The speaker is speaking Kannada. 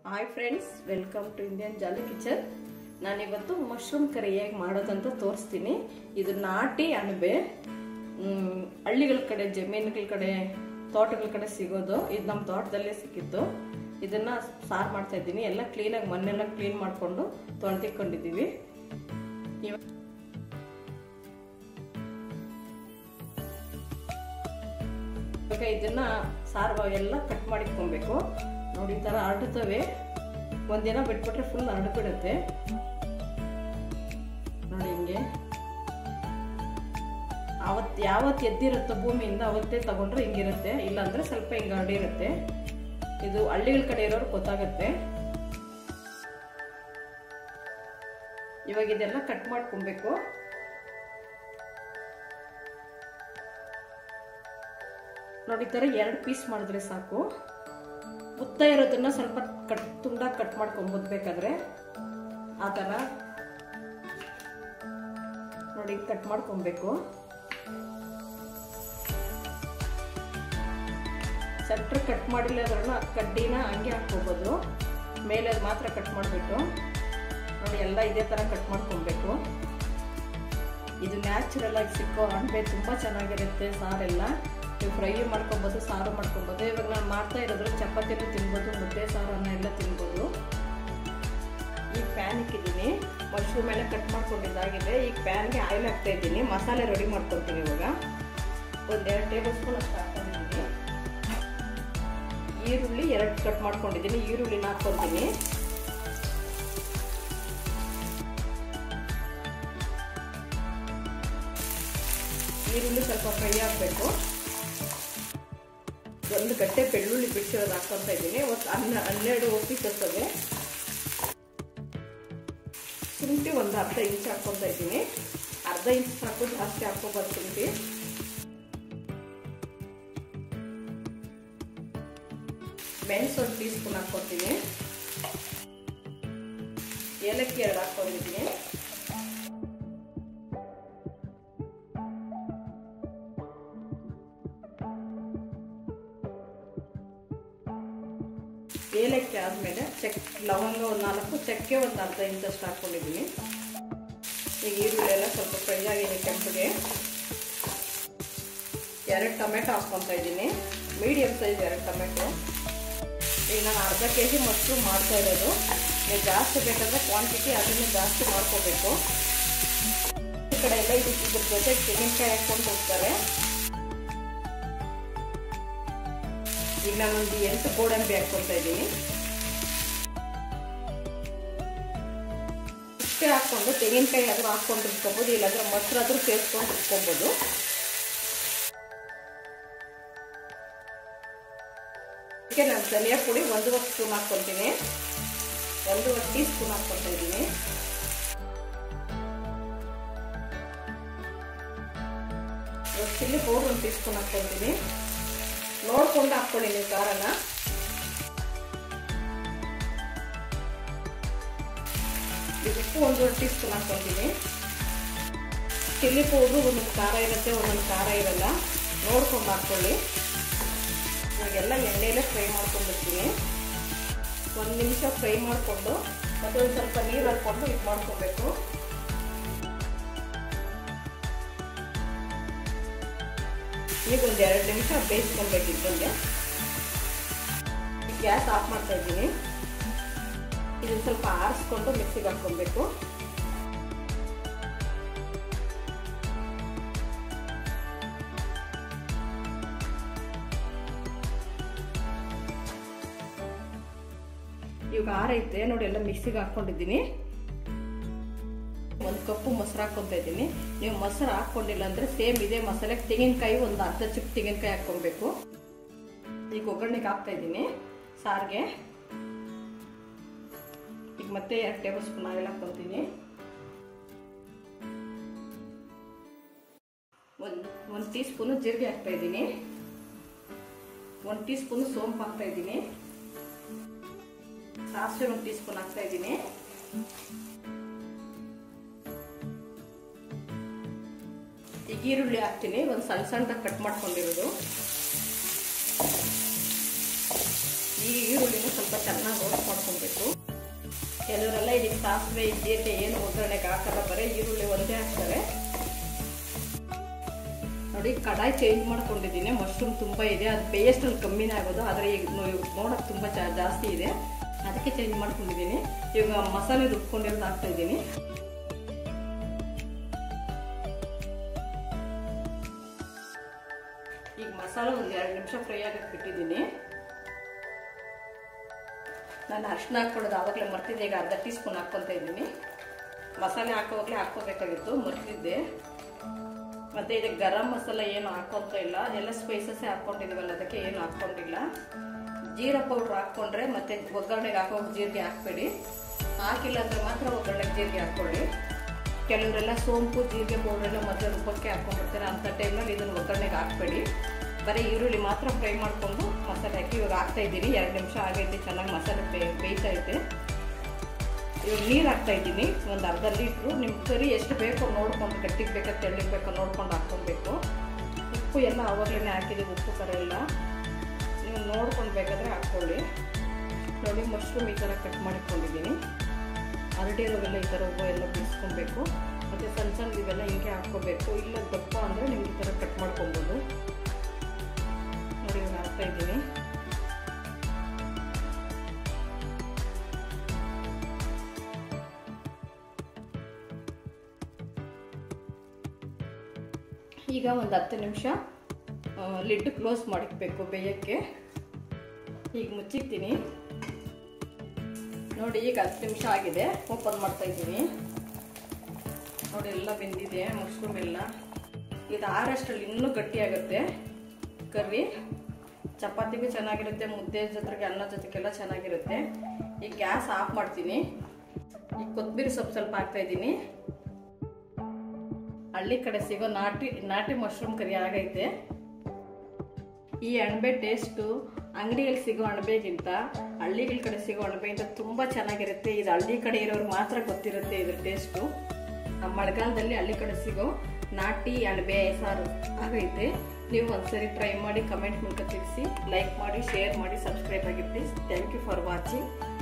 hi friends welcome to Indian jolly kitchen ನಾನಿವತ್ತು ಮಶ್ರೂಮ್ ಕರಿ ಹೇಗೆ ಮಾಡೋದಂತ ತೋರಿಸ್ತೀನಿ ಇದು ನಾಟಿ ಅಣಬೆ ಮ್, ಹಳ್ಳಿಗಳ ಕಡೆ ಜಮೀನುಗಳ ಕಡೆ ತೋಟಗಳ ಕಡೆ ಸಿಗೋದು ಇದು ನಮ್ಮ ತೋಟದಲ್ಲೇ ಸಿಕ್ಕಿತ್ತು ಇದನ್ನ ಸಾರು ಮಾಡ್ತಾ ಇದ್ದೀನಿ ಎಲ್ಲ ಕ್ಲೀನಾಗಿ ಮನೆಲ್ಲ ಕ್ಲೀನ್ ಮಾಡಿಕೊಂಡು ತೊಳೆದಿಕೊಂಡಿದ್ದೀವಿ ಇವ ಇವಾಗ ಇದನ್ನ ಸಾರು ಎಲ್ಲ ಕಟ್ ಮಾಡಿಟ್ಕೊಬೇಕು ನೋಡಿ ಈ ಥರ ಹರಡುತ್ತವೆ ಒಂದಿನ ಬಿಟ್ಬಿಟ್ರೆ ಫುಲ್ ಹರಡ್ಬಿಡುತ್ತೆ ನೋಡಿ ಹಿಂಗೆ ಅವತ್ತು ಯಾವತ್ತು ಎದ್ದಿರುತ್ತೋ ಭೂಮಿಯಿಂದ ಅವತ್ತೇ ತಗೊಂಡ್ರೆ ಹಿಂಗಿರುತ್ತೆ ಇಲ್ಲಾಂದ್ರೆ ಸ್ವಲ್ಪ ಹಿಂಗೆ ಹರಡಿರುತ್ತೆ ಇದು ಹಳ್ಳಿಗಳ ಕಡೆ ಇರೋರು ಗೊತ್ತಾಗುತ್ತೆ ಇವಾಗ ಇದೆಲ್ಲ ಕಟ್ ಮಾಡ್ಕೊಬೇಕು ನೋಡಿ ಈ ಥರ ಎರಡು ಪೀಸ್ ಮಾಡಿದ್ರೆ ಸಾಕು ಉದ್ದ ಇರೋದನ್ನ ಸ್ವಲ್ಪ ಕಟ್ ತುಂಡ ಕಟ್ ಮಾಡ್ಕೊಬೋದು ಬೇಕಾದ್ರೆ ಆ ಥರ ನೋಡಿ ಕಟ್ ಮಾಡ್ಕೊಬೇಕು ಸೆಂಟ್ರ್ ಕಟ್ ಮಾಡಿಲ್ಲ ಅದ್ರನ್ನ ಕಡ್ಡಿನ ಹಂಗೆ ಹಾಕ್ಕೋಬೋದು ಮೇಲೆ ಅದು ಮಾತ್ರ ಕಟ್ ಮಾಡಿಬಿಟ್ಟು ನೋಡಿ ಎಲ್ಲ ಇದೇ ಥರ ಕಟ್ ಮಾಡ್ಕೊಬೇಕು ಇದು ನ್ಯಾಚುರಲ್ ಆಗಿ ಸಿಕ್ಕೋ ಅಣಬೆ ತುಂಬ ಚೆನ್ನಾಗಿರುತ್ತೆ ಸಾರೆಲ್ಲ ನೀವು ಫ್ರೈ ಮಾಡ್ಕೊಬೋದು ಸಾರು ಮಾಡ್ಕೊಬೋದು ಇವಾಗ ನಾನು ಮಾಡ್ತಾ ಇರೋದ್ರೆ ಚಪಾತಿನೂ ತಿನ್ಬೋದು ಮುದ್ದೆ ಸಾರನ್ನ ಎಲ್ಲ ತಿನ್ಬೋದು ಈಗ ಪ್ಯಾನ್ ಇಕ್ಕಿದ್ದೀನಿ ಮಶ್ರೂಮ್ ಎಲ್ಲ ಕಟ್ ಮಾಡ್ಕೊಂಡಿದ್ದಾಗಿದೆ ಈಗ ಪ್ಯಾನ್ಗೆ ಆಯಿಲ್ ಹಾಕ್ತಾ ಇದ್ದೀನಿ ಮಸಾಲೆ ರೆಡಿ ಮಾಡ್ಕೊತೀನಿ ಇವಾಗ ಒಂದು ಎರಡು ಟೇಬಲ್ ಸ್ಪೂನ್ ಅಷ್ಟು ಹಾಕೊಂಡಿದ್ದೀನಿ ಈರುಳ್ಳಿ ಎರಡು ಕಟ್ ಮಾಡ್ಕೊಂಡಿದ್ದೀನಿ ಈರುಳ್ಳಿನ ಹಾಕ್ಕೊತೀನಿ ಈರುಳ್ಳಿ ಸ್ವಲ್ಪ ಫ್ರೈ ಆಗಬೇಕು ಒಂದು ಗಟ್ಟೆ ಬೆಳ್ಳುಳ್ಳಿ ಬಿಡಿಸಿರೋದು ಹಾಕ್ಕೊತಾ ಇದ್ದೀನಿ ಒಂದು ಹನ್ನ ಹನ್ನೆರಡು ಪೀಸಸ್ ಅವೆ ಶುಂಠಿ ಒಂದು ಅರ್ಧ ಇಂಚ್ ಹಾಕ್ಕೊತಾ ಇದ್ದೀನಿ ಅರ್ಧ ಇಂಚ್ ಸಾಕು ಜಾಸ್ತಿ ಹಾಕ್ಕೋಬಾರ್ದು ಶುಂಠಿ ಮೆಣಸು ಒಂದು ಟೀ ಸ್ಪೂನ್ ಹಾಕ್ಕೊತೀನಿ ಏಲಕ್ಕಿ ಎರಡು ಹಾಕ್ಕೊಂಡಿದ್ದೀನಿ ಏಲಕ್ಕಿ ಆದಮೇಲೆ ಚಕ್ ಲವಂಗ ಒಂದು ನಾಲ್ಕು ಚಕ್ಕೆ ಒಂದು ಅರ್ಧ ಇಂಚಷ್ಟು ಹಾಕ್ಕೊಂಡಿದ್ದೀನಿ ಈಗ ಈರುಳ್ಳಿ ಎಲ್ಲ ಸ್ವಲ್ಪ ಫ್ರೈ ಆಗಿದೆ ಕೆಂಪಿಗೆ ಎರಡು ಟೊಮೆಟೊ ಹಾಕ್ಕೊತಾ ಇದ್ದೀನಿ ಮೀಡಿಯಮ್ ಸೈಜ್ ಎರಡು ಟೊಮೆಟೊ ಈಗ ನಾನು ಅರ್ಧ ಕೆ ಜಿ ಮಶ್ರೂಮ್ ಮಾಡ್ತಾ ಇರೋದು ನೀವು ಜಾಸ್ತಿ ಬೇಕಾದ್ರೆ ಕ್ವಾಂಟಿಟಿ ಅದನ್ನೇ ಜಾಸ್ತಿ ಮಾಡ್ಕೋಬೇಕು ಈ ಕಡೆ ಎಲ್ಲ ಇದು ಇದ್ರ ಜೊತೆಗೆ ತೆಂಗಿನಕಾಯಿ ಹಾಕ್ಕೊಂಡು ಹೋಗ್ತಾರೆ ಈಗ ನಾನೊಂದು ಎಂಟು ಗೋಡಂಬಿ ಹಾಕ್ಕೊತಾ ಇದ್ದೀನಿ ಇಷ್ಟೇ ಹಾಕ್ಕೊಂಡು ತೆಂಗಿನಕಾಯಿ ಆದರೂ ಹಾಕ್ಕೊಂಡು ಇಟ್ಕೊಬೋದು ಇಲ್ಲಾಂದ್ರೆ ಮೊಸರಾದ್ರೂ ಸೇರಿಸ್ಕೊಂಡು ಇಟ್ಕೊಬೋದು ಇದಕ್ಕೆ ನಾನು ಧನಿಯಾ ಪುಡಿ ಒಂದೂವರೆ ಸ್ಪೂನ್ ಹಾಕ್ಕೊತೀನಿ ಒಂದೂವರೆ ಟೀ ಸ್ಪೂನ್ ಹಾಕ್ಕೊತಾ ಇದ್ದೀನಿ ಚಿಲ್ಲಿ ಪೌಡ್ರ್ ಒಂದು ಟೀ ಸ್ಪೂನ್ ಹಾಕ್ಕೊತೀನಿ ನೋಡ್ಕೊಂಡು ಹಾಕ್ಕೊಳ್ಳಿ ನೀವು ಖಾರನ ಉಪ್ಪು ಒಂದೂವರೆ ಟೀ ಸ್ಪೂನ್ ಹಾಕ್ಕೊತೀನಿ ಚಿಲ್ಲಿ ಪೌಡ್ರು ಒಂದೊಂದು ಖಾರ ಇರುತ್ತೆ ಒಂದೊಂದು ಖಾರ ಇರಲ್ಲ ನೋಡ್ಕೊಂಡು ಹಾಕ್ಕೊಳ್ಳಿ ಇವಾಗೆಲ್ಲ ಎಣ್ಣೆಯಲ್ಲೇ ಫ್ರೈ ಮಾಡ್ಕೊಂಡಿರ್ತೀನಿ ಒಂದು ನಿಮಿಷ ಫ್ರೈ ಮಾಡಿಕೊಂಡು ಮತ್ತೆ ಒಂದು ಸ್ವಲ್ಪ ನೀರು ಹಾಕ್ಕೊಂಡು ಇದು ಮಾಡ್ಕೊಬೇಕು ಈಗ ಒಂದು ಎರಡು ನಿಮಿಷ ಬೇಯಿಸ್ಕೊಬೇಕು ಇದ್ದಂಗೆ ಗ್ಯಾಸ್ ಆಫ್ ಮಾಡ್ತಾ ಇದ್ದೀನಿ ಇದನ್ನು ಸ್ವಲ್ಪ ಆರಿಸ್ಕೊಂಡು ಮಿಕ್ಸಿಗೆ ಹಾಕ್ಕೊಬೇಕು ಇವಾಗ ಆರೈತೆ ನೋಡಿ ಎಲ್ಲ ಮಿಕ್ಸಿಗೆ ಹಾಕ್ಕೊಂಡಿದ್ದೀನಿ ಒಂದು ಕಪ್ಪು ಮೊಸರು ಹಾಕ್ಕೊತಾ ಇದ್ದೀನಿ ನೀವು ಮೊಸರು ಹಾಕ್ಕೊಂಡಿಲ್ಲ ಅಂದರೆ ಸೇಮ್ ಇದೇ ಮಸಾಲೆಗೆ ತೆಂಗಿನಕಾಯಿ ಒಂದು ಅರ್ಧ ಚಿಪ್ ತೆಂಗಿನಕಾಯಿ ಹಾಕ್ಕೊಬೇಕು ಈಗ ಒಗ್ಗರಣೆಗೆ ಹಾಕ್ತಾ ಇದ್ದೀನಿ ಸಾರಿಗೆ ಈಗ ಮತ್ತೆ ಎರಡು ಟೇಬಲ್ ಸ್ಪೂನ್ ಆಯಿಲ್ ಹಾಕ್ಕೊತೀನಿ ಒಂದು ಒಂದು ಟೀ ಸ್ಪೂನು ಜೀರಿಗೆ ಹಾಕ್ತಾ ಇದ್ದೀನಿ ಒಂದು ಟೀ ಸ್ಪೂನು ಸೋಂಪು ಹಾಕ್ತಾ ಇದ್ದೀನಿ ಸಾಸಿವೆ ಒಂದು ಟೀ ಸ್ಪೂನ್ ಹಾಕ್ತಾ ಇದ್ದೀನಿ ಈಗ ಈರುಳ್ಳಿ ಹಾಕ್ತೀನಿ ಒಂದು ಸಣ್ಣ ಸಣ್ಣದಾಗಿ ಕಟ್ ಮಾಡ್ಕೊಂಡಿರೋದು ಈ ಈರುಳ್ಳಿನ ಸ್ವಲ್ಪ ಚೆನ್ನಾಗಿ ರೋಸ್ಟ್ ಮಾಡ್ಕೊಬೇಕು ಕೆಲವರೆಲ್ಲ ಇದಕ್ಕೆ ಸಾಸಿವೆ ಜೀರಿಗೆ ಏನು ಒಗ್ಗರಣೆಗೆ ಹಾಕಲ್ಲ ಬರೀ ಈರುಳ್ಳಿ ಒಂದೇ ಹಾಕ್ತಾರೆ ನೋಡಿ ಕಡಾಯಿ ಚೇಂಜ್ ಮಾಡ್ಕೊಂಡಿದ್ದೀನಿ ಮಶ್ರೂಮ್ ತುಂಬ ಇದೆ ಅದು ಬೇಯಷ್ಟಲ್ಲಿ ಕಮ್ಮಿನೇ ಆಗೋದು ಆದರೆ ಈಗ ನೋಡೋಕೆ ತುಂಬ ಜಾಸ್ತಿ ಇದೆ ಅದಕ್ಕೆ ಚೇಂಜ್ ಮಾಡ್ಕೊಂಡಿದ್ದೀನಿ ಇವಾಗ ಮಸಾಲೆ ರುಬ್ಕೊಂಡಿರೋದು ಹಾಕ್ತಾ ಇದ್ದೀನಿ ಈಗ ಮಸಾಲೆ ಒಂದು ಎರಡು ನಿಮಿಷ ಫ್ರೈ ಆಗಕ್ಕೆ ಬಿಟ್ಟಿದ್ದೀನಿ ನಾನು ಅರ್ಶಿನ ಹಾಕ್ಕೊಳ್ಳೋದು ಆವಾಗಲೇ ಮರ್ತಿದ್ದೆ ಈಗ ಅರ್ಧ ಟೀ ಸ್ಪೂನ್ ಹಾಕ್ಕೊತಾ ಇದ್ದೀನಿ ಮಸಾಲೆ ಹಾಕೋವಾಗಲೇ ಹಾಕ್ಕೋಬೇಕಾಗಿತ್ತು ಮರ್ತಿದ್ದೆ ಮತ್ತು ಇದಕ್ಕೆ ಗರಂ ಮಸಾಲ ಏನು ಹಾಕ್ಕೊಂತ ಇಲ್ಲ ಎಲ್ಲ ಸ್ಪೈಸಸ್ಸೇ ಹಾಕ್ಕೊಂಡಿದ್ದೀವಲ್ಲ ಅದಕ್ಕೆ ಏನು ಹಾಕ್ಕೊಂಡಿಲ್ಲ ಜೀರಾ ಪೌಡ್ರ್ ಹಾಕ್ಕೊಂಡ್ರೆ ಮತ್ತೆ ಒಗ್ಗರಣೆಗೆ ಹಾಕೋ ಜೀರಿಗೆ ಹಾಕ್ಬೇಡಿ ಹಾಕಿಲ್ಲ ಅಂದರೆ ಮಾತ್ರ ಒಗ್ಗರಣೆಗೆ ಜೀರಿಗೆ ಹಾಕ್ಕೊಳ್ಳಿ ಕೆಲವರೆಲ್ಲ ಸೋಂಪು ಜೀರಿಗೆ ಪೌಡ್ರೆಲ್ಲ ಮೊದಲು ರುಬ್ಬಕ್ಕೆ ಹಾಕ್ಕೊಂಡ್ಬಿಡ್ತಾರೆ ಅಂಥ ಟೈಮ್ನಲ್ಲಿ ಇದನ್ನು ಒಗ್ಗರಣೆಗೆ ಹಾಕ್ಬೇಡಿ ಬರೀ ಈರುಳ್ಳಿ ಮಾತ್ರ ಫ್ರೈ ಮಾಡಿಕೊಂಡು ಮಸಾಲೆ ಹಾಕಿ ಇವಾಗ ಹಾಕ್ತಾ ಇದ್ದೀನಿ ಎರಡು ನಿಮಿಷ ಆಗೈತೆ ಚೆನ್ನಾಗಿ ಮಸಾಲೆ ಬೇ ಬೇಯ್ತಾ ಐತೆ ಇವಾಗ ನೀರು ಹಾಕ್ತಾ ಇದ್ದೀನಿ ಒಂದು ಅರ್ಧ ಲೀಟ್ರು ನಿಮ್ಮ ಕರಿ ಎಷ್ಟು ಬೇಕೋ ನೋಡ್ಕೊಂಡು ಗಟ್ಟಿಗೆ ಬೇಕೋ ತೆಳ್ಳಿಗೆ ಬೇಕೋ ನೋಡ್ಕೊಂಡು ಹಾಕ್ಕೊಬೇಕು ಉಪ್ಪು ಎಲ್ಲ ಆವಾಗಲೇ ಹಾಕಿದ್ದೀವಿ ಉಪ್ಪು ಖಾರ ಎಲ್ಲ ನೀವು ನೋಡ್ಕೊಂಡು ಬೇಕಾದರೆ ಹಾಕ್ಕೊಳ್ಳಿ ನೋಡಿ ಮಶ್ರೂಮ್ ಈ ಥರ ಕಟ್ ಮಾಡಿಕೊಂಡಿದ್ದೀನಿ ಹರಡಿರೋವೆಲ್ಲ ಈ ಥರ ಹೂವು ಎಲ್ಲ ಬೀಸ್ಕೊಬೇಕು ಮತ್ತು ಸಣ್ಣ ಸಣ್ಣ ಇವೆಲ್ಲ ಹಿಂಗೆ ಹಾಕ್ಕೋಬೇಕು ಇಲ್ಲ ದಪ್ಪ ಅಂದರೆ ನಿಮ್ಗೆ ಈ ಥರ ಕಟ್ ಮಾಡ್ಕೊಬೋದು ನೋಡಿ ಇವಾಗ ಹಾಕ್ತಾ ಇದ್ದೀನಿ ಈಗ ಒಂದು ಹತ್ತು ನಿಮಿಷ ಲಿಡ್ ಕ್ಲೋಸ್ ಮಾಡಿಕ್ಬೇಕು ಬೇಯಕ್ಕೆ ಈಗ ಮುಚ್ಚಿಕ್ತೀನಿ ನೋಡಿ ಈಗ ಹತ್ತು ನಿಮಿಷ ಆಗಿದೆ ಓಪನ್ ಮಾಡ್ತಾ ಇದ್ದೀನಿ ನೋಡಿ ಎಲ್ಲ ಬೆಂದಿದೆ ಮಶ್ರೂಮ್ ಎಲ್ಲ ಇದು ಆರಷ್ಟರಲ್ಲಿ ಇನ್ನೂ ಗಟ್ಟಿಯಾಗುತ್ತೆ ಕರ್ರಿ ಚಪಾತಿಗೂ ಚೆನ್ನಾಗಿರುತ್ತೆ ಮುದ್ದೆ ಜೊತೆಗೆ ಅನ್ನ ಜೊತೆಗೆಲ್ಲ ಚೆನ್ನಾಗಿರುತ್ತೆ ಈಗ ಗ್ಯಾಸ್ ಆಫ್ ಮಾಡ್ತೀನಿ ಈಗ ಕೊತ್ತಂಬರಿ ಸೊಪ್ಪು ಸ್ವಲ್ಪ ಹಾಕ್ತಾ ಇದ್ದೀನಿ ಹಳ್ಳಿ ಕಡೆ ಸಿಗೋ ನಾಟಿ ನಾಟಿ ಮಶ್ರೂಮ್ ಕರಿ ಆಗೈತೆ ಈ ಅಣಬೆ ಟೇಸ್ಟು ಅಂಗಡಿಯಲ್ಲಿ ಸಿಗೋ ಅಣಬೆಗಿಂತ ಹಳ್ಳಿಗಳ ಕಡೆ ಸಿಗೋ ಅಣಬೆಗಿಂತ ತುಂಬ ಚೆನ್ನಾಗಿರುತ್ತೆ ಇದು ಹಳ್ಳಿ ಕಡೆ ಇರೋರು ಮಾತ್ರ ಗೊತ್ತಿರುತ್ತೆ ಇದ್ರ ಟೇಸ್ಟು ಮಳೆಗಾಲದಲ್ಲಿ ಹಳ್ಳಿ ಕಡೆ ಸಿಗೋ ನಾಟಿ ಅಣಬೆ ಸಾರು ಆಗೈತೆ ನೀವು ಒಂದ್ಸರಿ ಟ್ರೈ ಮಾಡಿ ಕಮೆಂಟ್ ಮೂಲಕ ತಿಳಿಸಿ ಲೈಕ್ ಮಾಡಿ ಶೇರ್ ಮಾಡಿ ಸಬ್ಸ್ಕ್ರೈಬ್ ಆಗಿ please thank you for watching